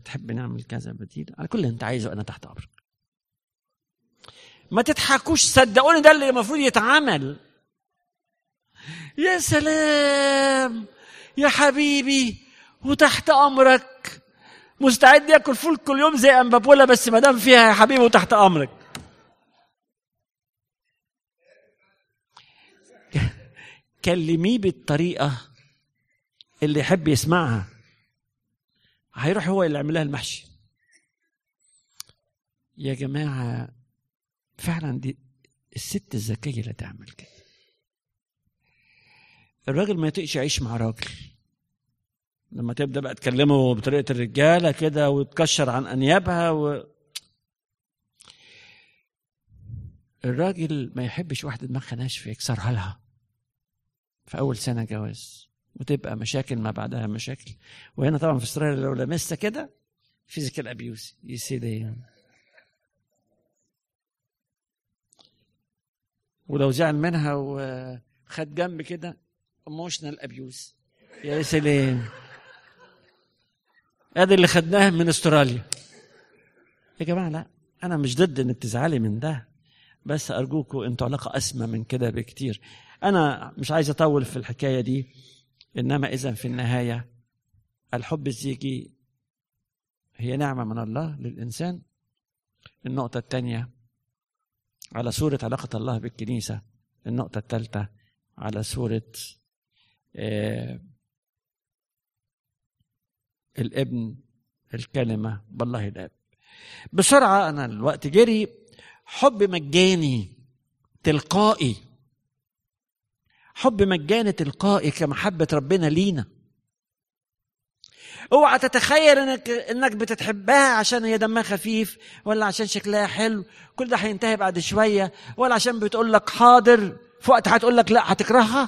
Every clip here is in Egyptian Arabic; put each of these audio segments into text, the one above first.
تحب نعمل كذا بديل على كل اللي انت عايزه انا تحت امرك ما تضحكوش صدقوني ده اللي المفروض يتعمل يا سلام يا حبيبي وتحت امرك مستعد ياكل فول كل يوم زي امبابولا بس ما دام فيها يا حبيبي وتحت امرك كلميه بالطريقه اللي يحب يسمعها هيروح هو اللي يعمل لها المحشي يا جماعه فعلا دي الست الذكيه اللي تعمل كده الراجل ما يطيقش يعيش مع راجل لما تبدا بقى تكلمه بطريقه الرجاله كده وتكشر عن انيابها و... الراجل ما يحبش واحده دماغها ناشفه يكسرها لها في اول سنه جواز وتبقى مشاكل ما بعدها مشاكل وهنا طبعا في استراليا لو لمسها كده فيزيكال ابيوز يو سي ذي ولو زعل منها وخد جنب كده ايموشنال ابيوز يا سلام هذا اللي خدناه من استراليا يا جماعه لا انا مش ضد انك تزعلي من ده بس ارجوكم انتوا علاقه اسمى من كده بكتير انا مش عايز اطول في الحكايه دي انما اذا في النهايه الحب الزيجي هي نعمه من الله للانسان النقطه الثانيه على صوره علاقه الله بالكنيسه النقطه الثالثه على صوره آه الابن الكلمه بالله الاب بسرعه انا الوقت جري حب مجاني تلقائي حب مجاني تلقائي كمحبة ربنا لينا اوعى تتخيل انك انك بتحبها عشان هي دمها خفيف ولا عشان شكلها حلو كل ده هينتهي بعد شويه ولا عشان بتقول لك حاضر في وقت هتقول لك لا هتكرهها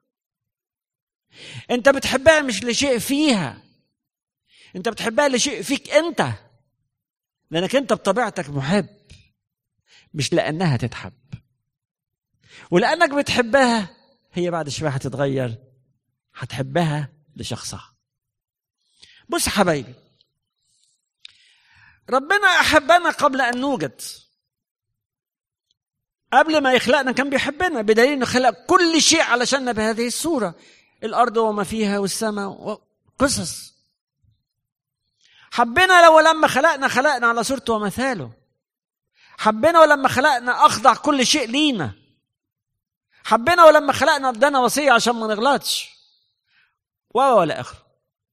انت بتحبها مش لشيء فيها انت بتحبها لشيء فيك انت لانك انت بطبيعتك محب مش لانها تتحب ولانك بتحبها هي بعد شويه هتتغير هتحبها لشخصها بص حبايبي ربنا احبنا قبل ان نوجد قبل ما يخلقنا كان بيحبنا بدليل انه خلق كل شيء علشاننا بهذه الصوره الارض وما فيها والسماء قصص حبنا لو لما خلقنا خلقنا على صورته ومثاله حبنا ولما خلقنا اخضع كل شيء لينا حبنا ولما خلقنا ادانا وصيه عشان ما نغلطش ولا اخره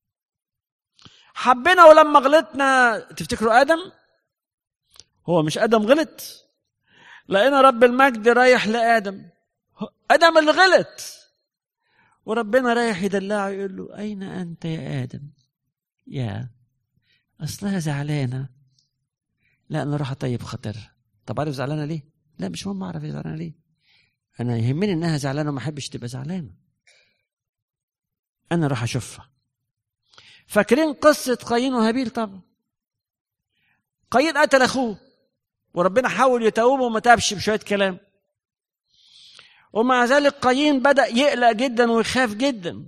حبنا ولما غلطنا تفتكروا ادم هو مش ادم غلط لقينا رب المجد رايح لادم ادم اللي غلط وربنا رايح يدلعه يقول له اين انت يا ادم يا اصلها زعلانه لا انا اروح اطيب خاطرها طب عارف زعلانه ليه لا مش مهم اعرف هي زعلانه ليه انا يهمني انها زعلانه وما احبش تبقى زعلانه انا اروح اشوفها فاكرين قصه قايين وهابيل طبعا قايين قتل اخوه وربنا حاول يتوبه وما تابش بشويه كلام ومع ذلك قايين بدا يقلق جدا ويخاف جدا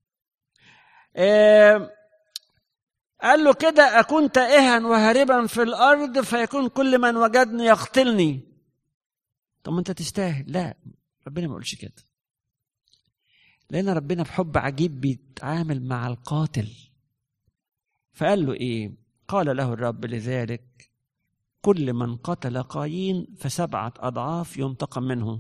آه قال له كده اكون تائها وهاربا في الارض فيكون كل من وجدني يقتلني طب ما انت تستاهل لا ربنا ما يقولش كده لان ربنا بحب عجيب بيتعامل مع القاتل فقال له ايه قال له الرب لذلك كل من قتل قايين فسبعه اضعاف ينتقم منه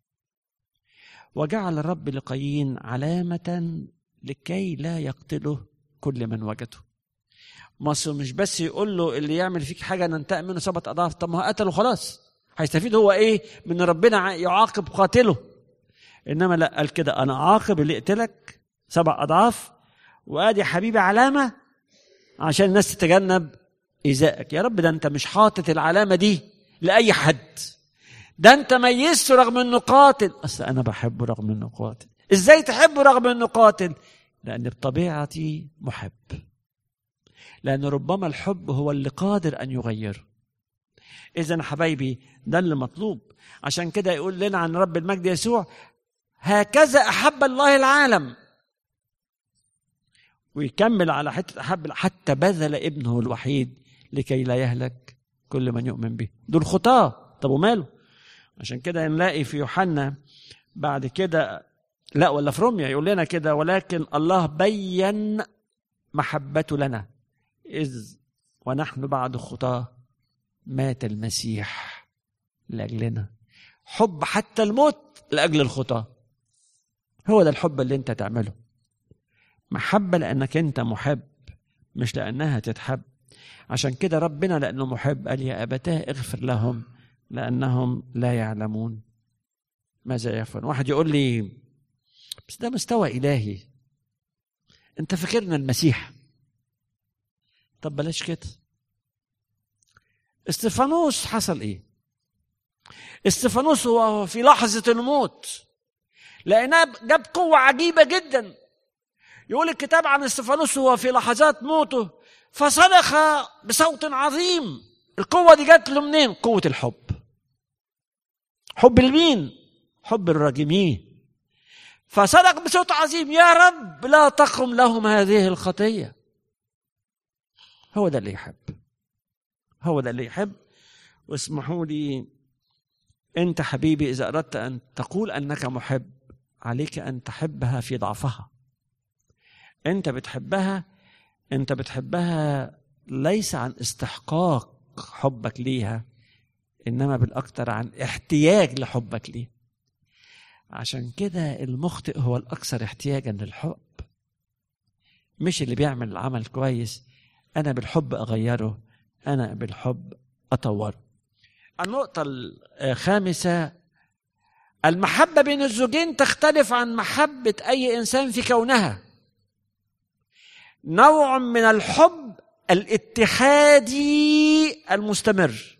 وجعل الرب لقايين علامه لكي لا يقتله كل من وجده مصر مش بس يقول له اللي يعمل فيك حاجه ننتقم منه سبعه اضعاف طب ما هو قتله خلاص هيستفيد هو ايه من ربنا يعاقب قاتله انما لا قال كده انا عاقب اللي يقتلك سبع اضعاف وادي يا حبيبي علامه عشان الناس تتجنب ايذائك يا رب ده انت مش حاطط العلامه دي لاي حد ده انت ميزته رغم انه قاتل اصل انا بحبه رغم انه قاتل ازاي تحبه رغم انه قاتل لان بطبيعتي محب لان ربما الحب هو اللي قادر ان يغير اذا حبايبي ده اللي مطلوب عشان كده يقول لنا عن رب المجد يسوع هكذا احب الله العالم ويكمل على حته احب حتى بذل ابنه الوحيد لكي لا يهلك كل من يؤمن به دول خطاه طب وماله عشان كده نلاقي في يوحنا بعد كده لا ولا في روميا يقول لنا كده ولكن الله بين محبته لنا إذ ونحن بعد خطاه مات المسيح لأجلنا حب حتى الموت لأجل الخطاه هو ده الحب اللي انت تعمله محبة لأنك انت محب مش لأنها تتحب عشان كده ربنا لأنه محب قال يا أبتاه اغفر لهم لأنهم لا يعلمون ماذا يفعل واحد يقول لي بس ده مستوى إلهي أنت فاكرنا المسيح طب بلاش كده استفانوس حصل ايه استفانوس هو في لحظة الموت لأنها جاب قوة عجيبة جدا يقول الكتاب عن استفانوس هو في لحظات موته فصرخ بصوت عظيم القوة دي جات له منين؟ قوة الحب حب المين؟ حب الراجمين فصرخ بصوت عظيم يا رب لا تقم لهم هذه الخطية هو ده اللي يحب هو ده اللي يحب واسمحوا لي انت حبيبي اذا اردت ان تقول انك محب عليك ان تحبها في ضعفها انت بتحبها انت بتحبها ليس عن استحقاق حبك ليها انما بالاكثر عن احتياج لحبك ليه عشان كده المخطئ هو الاكثر احتياجا للحب مش اللي بيعمل العمل كويس انا بالحب اغيره انا بالحب اطوره النقطه الخامسه المحبه بين الزوجين تختلف عن محبه اي انسان في كونها نوع من الحب الاتحادي المستمر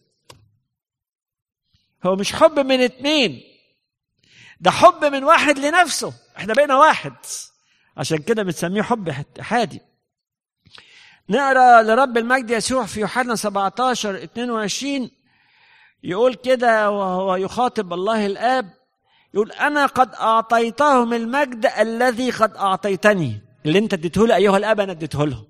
هو مش حب من اتنين ده حب من واحد لنفسه احنا بقينا واحد عشان كده بنسميه حب اتحادي نقرا لرب المجد يسوع في يوحنا 17 22 يقول كده وهو يخاطب الله الاب يقول انا قد اعطيتهم المجد الذي قد اعطيتني اللي انت اديته لي ايها الاب انا اديته لهم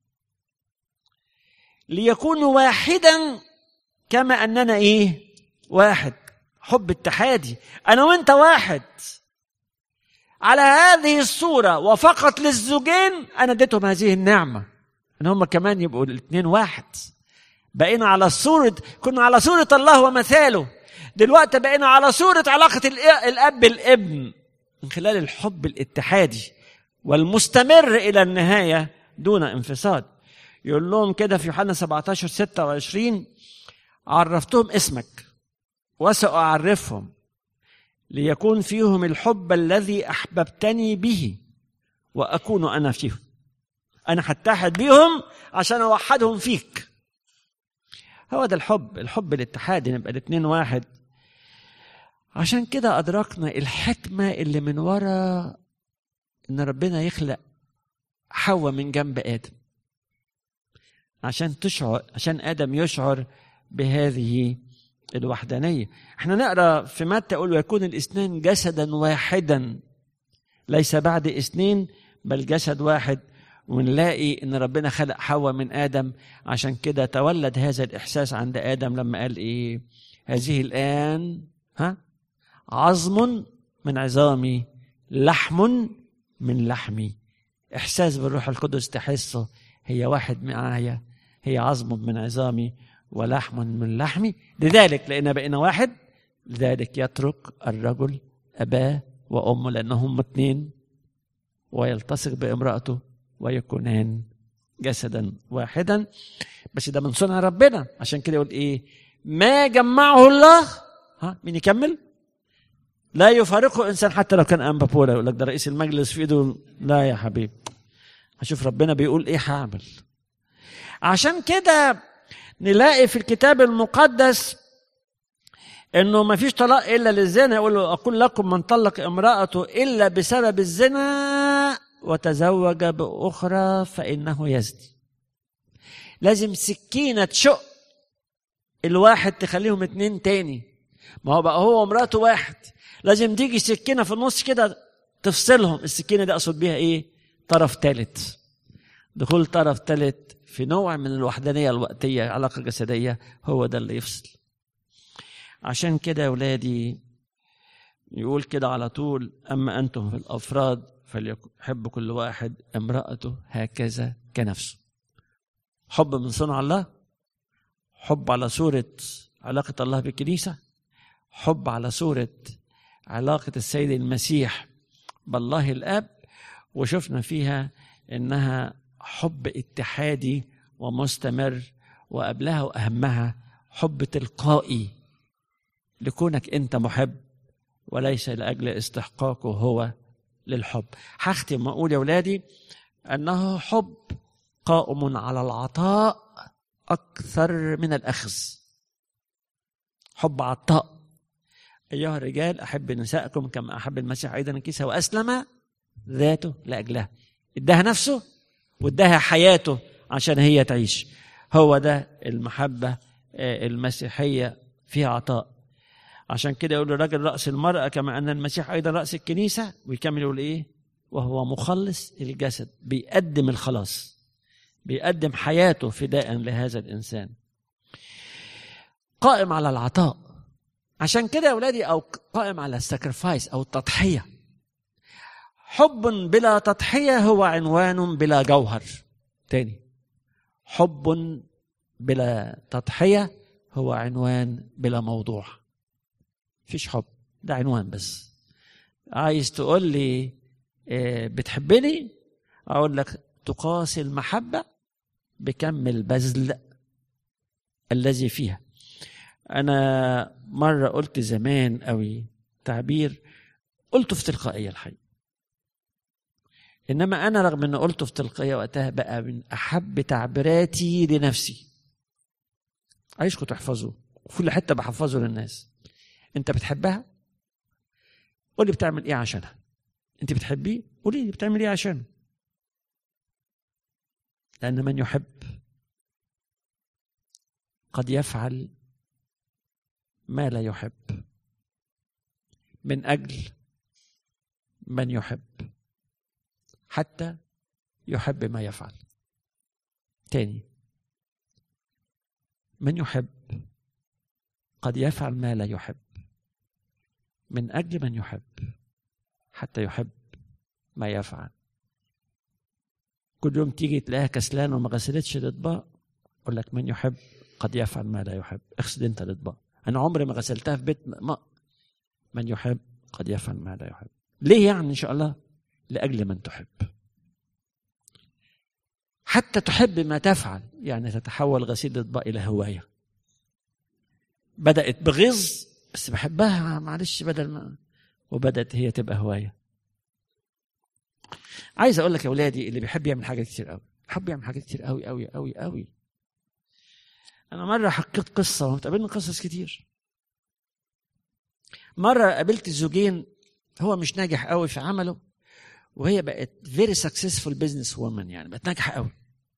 ليكونوا واحدا كما اننا ايه واحد حب اتحادي انا وانت واحد على هذه الصورة وفقط للزوجين أنا اديتهم هذه النعمة إن هم كمان يبقوا الاثنين واحد بقينا على صورة كنا على صورة الله ومثاله دلوقتي بقينا على صورة علاقة الأب بالابن من خلال الحب الاتحادي والمستمر إلى النهاية دون انفصال يقول لهم كده في يوحنا 17 26 عرفتهم اسمك وسأعرفهم ليكون فيهم الحب الذي أحببتني به وأكون أنا فيهم أنا هتحد بيهم عشان أوحدهم فيك هو ده الحب الحب الاتحادي نبقى الاتنين واحد عشان كده أدركنا الحكمة اللي من ورا إن ربنا يخلق حواء من جنب آدم عشان تشعر عشان آدم يشعر بهذه الوحدانية احنا نقرا في متى يقول ويكون الاثنين جسدا واحدا ليس بعد اثنين بل جسد واحد ونلاقي ان ربنا خلق حواء من ادم عشان كده تولد هذا الاحساس عند ادم لما قال ايه هذه الان ها عظم من عظامي لحم من لحمي احساس بالروح القدس تحسه هي واحد معايا هي عظم من عظامي ولحم من لحمي لذلك لان بقينا واحد لذلك يترك الرجل اباه وامه لانهم اثنين ويلتصق بامراته ويكونان جسدا واحدا بس ده من صنع ربنا عشان كده يقول ايه ما جمعه الله ها مين يكمل لا يفارقه انسان حتى لو كان امبابولا يقول لك ده رئيس المجلس في ايده لا يا حبيبي هشوف ربنا بيقول ايه هعمل عشان كده نلاقي في الكتاب المقدس انه ما فيش طلاق الا للزنا يقول له اقول لكم من طلق امراته الا بسبب الزنا وتزوج باخرى فانه يزني لازم سكينه تشق الواحد تخليهم اتنين تاني ما هو بقى هو ومراته واحد لازم تيجي سكينه في النص كده تفصلهم السكينه دي اقصد بيها ايه طرف ثالث دخول طرف ثالث في نوع من الوحدانية الوقتية علاقة جسدية هو ده اللي يفصل عشان كده يا ولادي يقول كده على طول أما أنتم في الأفراد فليحب كل واحد امرأته هكذا كنفسه حب من صنع الله حب على صورة علاقة الله بالكنيسة حب على صورة علاقة السيد المسيح بالله الاب وشفنا فيها انها حب اتحادي ومستمر وقبلها واهمها حب تلقائي لكونك انت محب وليس لاجل استحقاقه هو للحب هختم واقول يا ولادي انه حب قائم على العطاء اكثر من الاخذ حب عطاء أيها الرجال أحب نساءكم كما أحب المسيح أيضا الكنيسة وأسلم ذاته لأجلها اداها نفسه واداها حياته عشان هي تعيش هو ده المحبة المسيحية فيها عطاء عشان كده يقول الراجل رأس المرأة كما أن المسيح أيضا رأس الكنيسة ويكمل يقول إيه وهو مخلص الجسد بيقدم الخلاص بيقدم حياته فداء لهذا الإنسان قائم على العطاء عشان كده يا ولادي او قائم على الساكرفايس او التضحيه حب بلا تضحيه هو عنوان بلا جوهر تاني حب بلا تضحيه هو عنوان بلا موضوع فيش حب ده عنوان بس عايز تقول لي بتحبني اقول لك تقاسي المحبه بكم البذل الذي فيها انا مره قلت زمان قوي تعبير قلته في تلقائيه الحقيقه انما انا رغم ان قلته في تلقائيه وقتها بقى من احب تعبيراتي لنفسي عايزكم تحفظوه وفي كل حته بحفظه للناس انت بتحبها قولي بتعمل ايه عشانها انت بتحبيه قولي لي بتعمل ايه عشانه لان من يحب قد يفعل ما لا يحب من اجل من يحب حتى يحب ما يفعل تاني من يحب قد يفعل ما لا يحب من اجل من يحب حتى يحب ما يفعل كل يوم تيجي تلاقيها كسلان وما غسلتش الاطباق اقول لك من يحب قد يفعل ما لا يحب اغسل انت الاطباق انا عمري ما غسلتها في بيت ما من يحب قد يفعل ما لا يحب ليه يعني ان شاء الله لاجل من تحب حتى تحب ما تفعل يعني تتحول غسيل الاطباق الى هوايه بدات بغيظ بس بحبها معلش بدل ما وبدات هي تبقى هوايه عايز اقول لك يا اولادي اللي بيحب يعمل حاجات كتير قوي بيحب يعمل حاجات كتير قوي قوي قوي قوي انا مره حكيت قصه وقابلنا قصص كتير مره قابلت زوجين هو مش ناجح قوي في عمله وهي بقت فيري سكسسفول بزنس وومن يعني بقت ناجحه قوي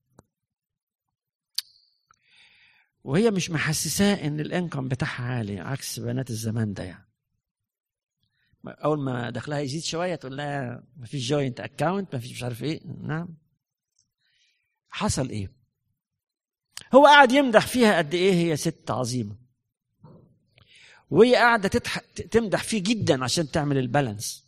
وهي مش محسساه ان الانكم بتاعها عالي عكس بنات الزمان ده يعني اول ما دخلها يزيد شويه تقول لها ما فيش جوينت اكاونت ما فيش مش عارف ايه نعم حصل ايه هو قاعد يمدح فيها قد ايه هي ست عظيمه وهي قاعده تضحك تمدح فيه جدا عشان تعمل البالانس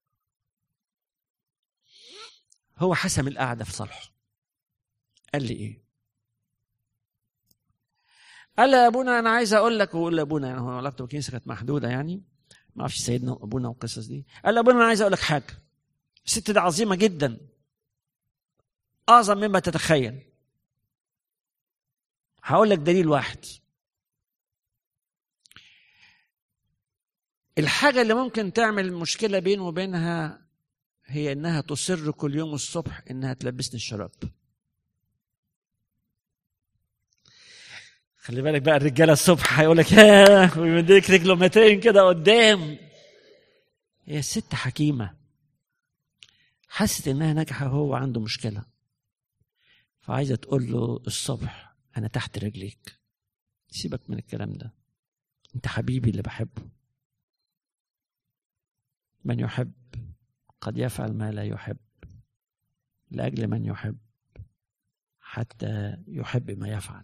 هو حسم القعده في صالحه قال لي ايه قال يا ابونا انا عايز اقول لك وقول لابونا يعني هو علاقته بالكنيسه كانت محدوده يعني ما اعرفش سيدنا وابونا والقصص دي قال له ابونا انا عايز اقول لك حاجه الست دي عظيمه جدا اعظم مما تتخيل هقول لك دليل واحد الحاجة اللي ممكن تعمل مشكلة بينه وبينها هي إنها تصر كل يوم الصبح إنها تلبسني الشراب. خلي بالك بقى الرجالة الصبح هيقول لك ياه ويمديك رجله مترين كده قدام. هي الست حكيمة. حست إنها ناجحة وهو عنده مشكلة. فعايزة تقول له الصبح أنا تحت رجليك. سيبك من الكلام ده. أنت حبيبي اللي بحبه. من يحب قد يفعل ما لا يحب لاجل من يحب حتى يحب ما يفعل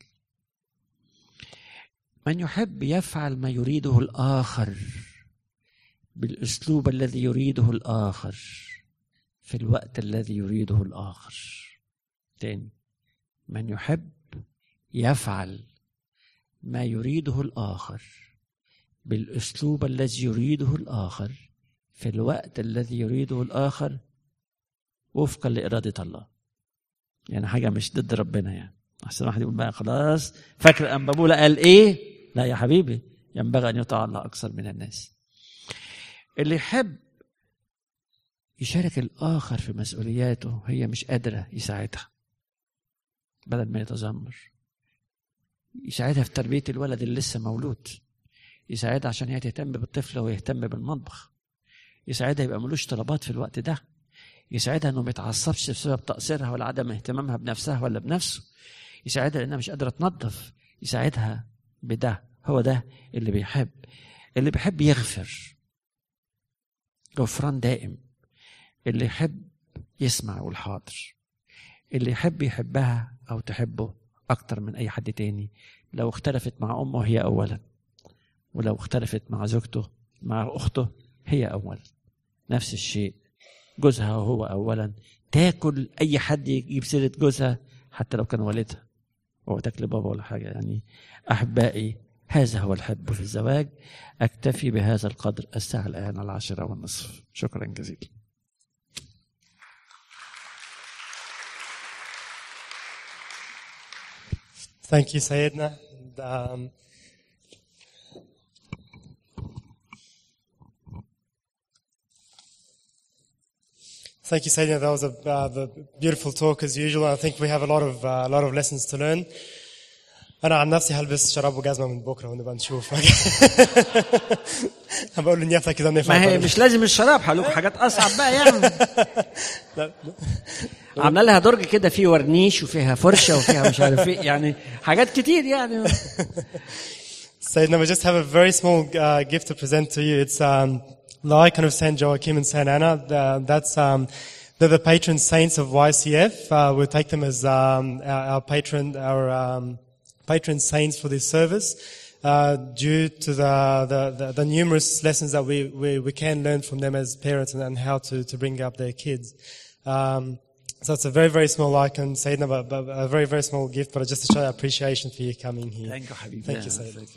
من يحب يفعل ما يريده الآخر بالأسلوب الذي يريده الآخر في الوقت الذي يريده الآخر تاني من يحب يفعل ما يريده الآخر بالأسلوب الذي يريده الآخر في الوقت الذي يريده الآخر وفقا لإرادة الله يعني حاجة مش ضد ربنا يعني أحسن واحد يقول بقى خلاص فاكر أن بابولا قال إيه لا يا حبيبي ينبغي أن يطاع الله أكثر من الناس اللي يحب يشارك الآخر في مسؤولياته هي مش قادرة يساعدها بدل ما يتذمر يساعدها في تربية الولد اللي لسه مولود يساعدها عشان هي تهتم بالطفل ويهتم بالمطبخ يساعدها يبقى ملوش طلبات في الوقت ده يساعدها انه ما يتعصبش بسبب تقصيرها ولا عدم اهتمامها بنفسها ولا بنفسه يساعدها لانها مش قادره تنظف يساعدها بده هو ده اللي بيحب اللي بيحب يغفر غفران دائم اللي يحب يسمع يقول حاضر اللي يحب يحبها او تحبه اكتر من اي حد تاني لو اختلفت مع امه هي اولا ولو اختلفت مع زوجته مع اخته هي اولا نفس الشيء جوزها هو اولا تاكل اي حد يجيب سيره جوزها حتى لو كان والدها هو تاكل بابا ولا حاجه يعني احبائي هذا هو الحب في الزواج اكتفي بهذا القدر الساعه الان العاشره والنصف شكرا جزيلا Thank you, Sayedna. And, um, thank you, Sayedna. That was a uh, the beautiful talk as usual. I think we have a lot of uh, a lot of lessons to learn. أنا عن نفسي هلبس شراب وجزمة من بكرة ونبقى نشوف بقول له نيتك كده ما هي مش لازم الشراب هقول حاجات اصعب بقى يعني عامله لها درج كده فيه ورنيش وفيها فرشه وفيها مش عارف ايه يعني حاجات كتير يعني Sayedna, we just have a very small uh, gift to present to you. It's um, the icon of Saint Joachim and Saint Anna. The, that's um, they're the patron saints of YCF. Uh, we take them as um, our, our patron, our um, patron saints for this service. Uh, due to the, the, the, the numerous lessons that we, we, we can learn from them as parents and, and how to, to bring up their kids. Um, so it's a very, very small icon, Sayyidina, but, but a very, very small gift, but just to show our appreciation for you coming here. Thank you, حبيبي. Thank you, Sayyidina.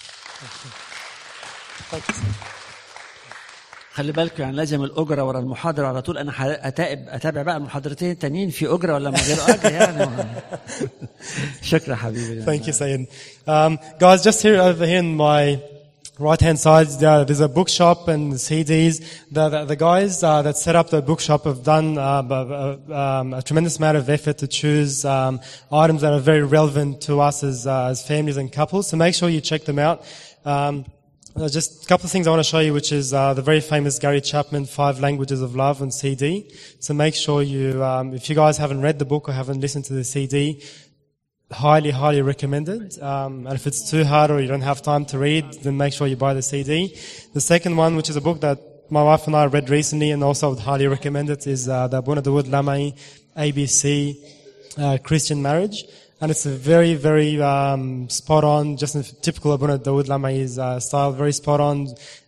Thank you, Sayyidina. خلي بالكم يعني لازم الاجره ورا المحاضره على طول انا اتابع اتابع بقى المحاضرتين التانيين في اجره ولا من غير اجر يعني شكرا حبيبي Thank you, Sayyid. Um, guys, just here over here in my right hand side, uh, there's a bookshop and CDs. The, the, the guys uh, that set up the bookshop have done uh, b- b- um, a tremendous amount of effort to choose um, items that are very relevant to us as, uh, as families and couples. So make sure you check them out. Um, uh, just a couple of things I want to show you, which is uh, the very famous Gary Chapman Five Languages of Love on CD. So make sure you, um, if you guys haven't read the book or haven't listened to the CD, highly, highly recommend it. Um, and if it's too hard or you don't have time to read, then make sure you buy the CD. The second one, which is a book that my wife and I read recently and also would highly recommend it, is uh, the Abuna Dawood Lamai ABC uh, Christian Marriage. And it's a very, very um, spot on, just a typical Abuna Dawood Lamai's uh, style, very spot on,